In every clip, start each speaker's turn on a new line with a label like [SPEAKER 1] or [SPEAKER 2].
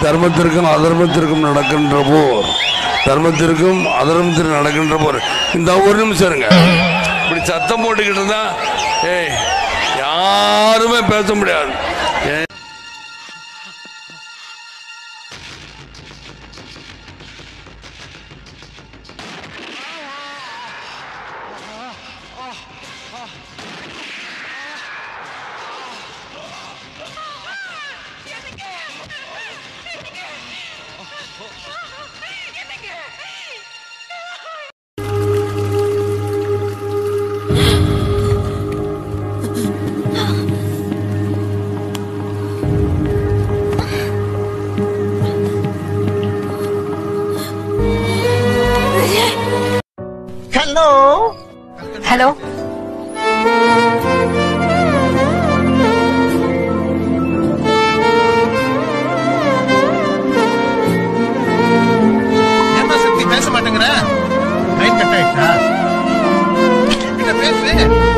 [SPEAKER 1] தர்மத்திற்கும் அதர்மத்திற்கும் நடக்கின்ற போர் தர்மத்திற்கும் அதர்மத்திற்கும் நடக்கின்ற போர் இந்த ஒரு நிமிஷம் இருங்க இப்படி சத்தம் போட்டுக்கிட்டு இருந்தா ஏய் யாருமே பேச முடியாது ஏ-
[SPEAKER 2] ஹலோ
[SPEAKER 3] என்ன சக்தி பேச மாட்டேங்கிற லைன் கட் ஆயிடுச்சா என்ன பேசு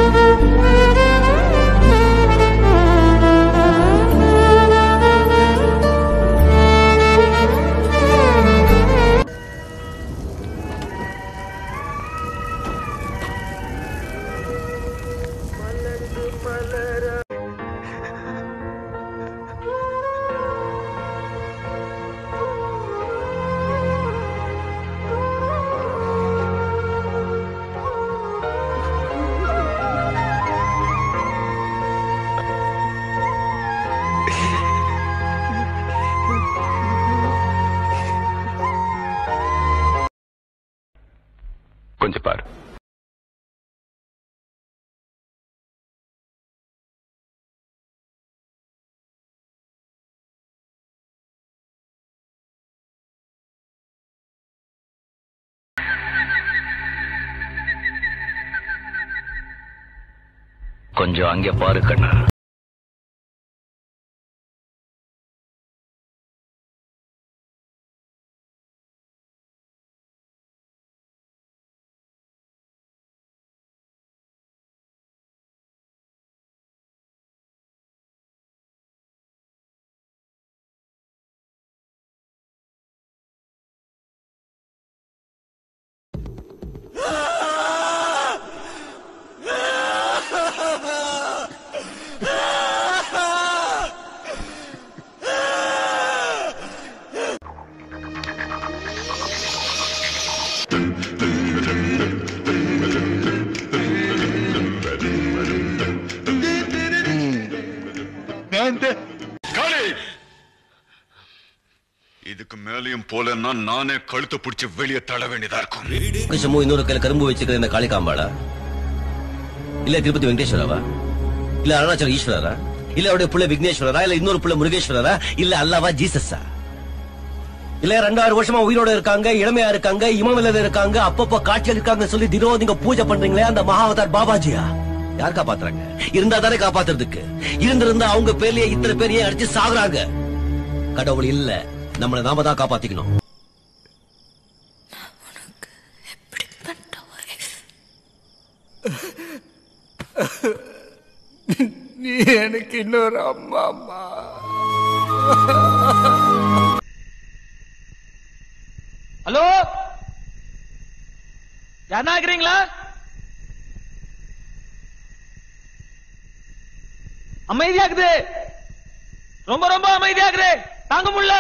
[SPEAKER 4] கொஞ்சம் பாரு கொஞ்சம் அங்கே பாரு கண்ணா
[SPEAKER 5] காளி இதுக்கு மேலையும் போலன்னா நானே கழுத்தை பிடிச்சு வெளியே தள்ள வேண்டியதா இருக்கும்
[SPEAKER 6] பொக்கிஷமும் இன்னொரு கையில கரும்பு வச்சுக்கிற இந்த காளிகாம்பாளா இல்ல திருப்பதி வெங்கடேஸ்வரவா இல்ல அருணாச்சல ஈஸ்வரரா இல்ல அவருடைய புள்ள விக்னேஸ்வரரா இல்ல இன்னொரு புள்ள முருகேஸ்வரரா இல்ல அல்லாவா ஜீசஸா இல்ல ரெண்டாயிரம் வருஷமா உயிரோட இருக்காங்க இளமையா இருக்காங்க இமவில இருக்காங்க அப்பப்போ காட்சியில் இருக்காங்க சொல்லி தினம் நீங்க பூஜை பண்றீங்களே அந்த மகாவதார் பாபாஜியா யார் காப்பாத்துறாங்க இருந்தா தானே காப்பாத்துறதுக்கு இருந்திருந்தா அவங்க பேர்லயே இத்தனை பேரையே அடிச்சு சாகுறாங்க கடவுள் இல்ல நம்மள நாம தான் காப்பாத்திக்கணும்
[SPEAKER 3] நீ எனக்கு இன்னொரு அம்மா அம்மா
[SPEAKER 7] ஹலோ யாருன்னா இருக்கிறீங்களா அமைதியாக்குது ரொம்ப ரொம்ப அமைதியாக்குது தாங்க முடியல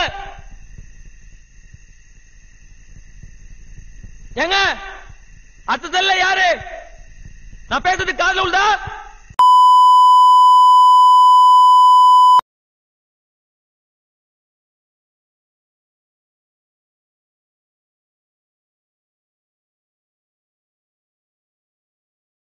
[SPEAKER 7] ஏங்க அடுத்த செல்ல யாரு நான் பேசுறது காதுல உள்ளதா